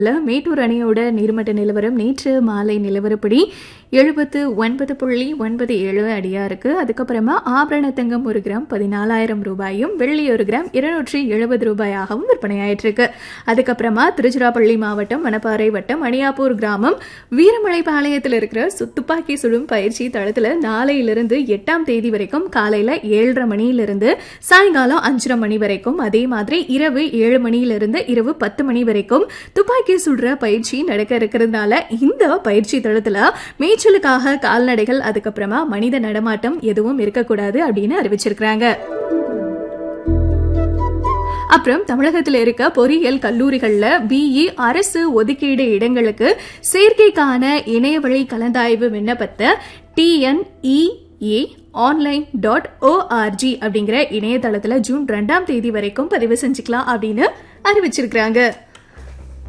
ல மேட்டூர் அணையோட நீர்மட்ட நிலவரம் நேற்று மாலை நிலவரப்படி எழுபத்து ஒன்பது புள்ளி ஒன்பது ஏழு அடியா இருக்கு அதுக்கப்புறமா ஆபரண தங்கம் ஒரு கிராம் பதினாலாயிரம் ரூபாயும் வெள்ளி ஒரு கிராம் இருநூற்றி எழுபது ரூபாயாகவும் விற்பனையாயிட்டு இருக்கு அதுக்கப்புறமா திருச்சிராப்பள்ளி மாவட்டம் மணப்பாறை வட்டம் மணியாப்பூர் கிராமம் வீரமலை பாளையத்தில் இருக்கிற சு- துப்பாக்கி சுடும் பயிற்சி தளத்துல நாளையிலிருந்து எட்டாம் தேதி வரைக்கும் காலையில ஏழரை மணியிலிருந்து சாயங்காலம் அஞ்சரை மணி வரைக்கும் அதே மாதிரி இரவு ஏழு மணியிலிருந்து இரவு பத்து மணி வரைக்கும் துப்பாக்கி சுடுற பயிற்சி நடக்க இருக்கிறதுனால இந்த பயிற்சி தளத்துல மேய்ச்சலுக்காக கால்நடைகள் அதுக்கப்புறமா மனித நடமாட்டம் எதுவும் இருக்கக்கூடாது அப்படின்னு அறிவிச்சிருக்கிறாங்க அப்புறம் தமிழகத்தில் இருக்க பொறியியல் கல்லூரிகள்ல பிஇ அரசு ஒதுக்கீடு இடங்களுக்கு சேர்க்கைக்கான இணையவழி கலந்தாய்வு விண்ணப்பத்தை டிஎன்இஏ ஆன்லைன் டாட் ஓஆர்ஜி அப்படிங்கிற இணையதளத்துல ஜூன் ரெண்டாம் தேதி வரைக்கும் பதிவு செஞ்சுக்கலாம் அப்படின்னு அறிவிச்சிருக்கிறாங்க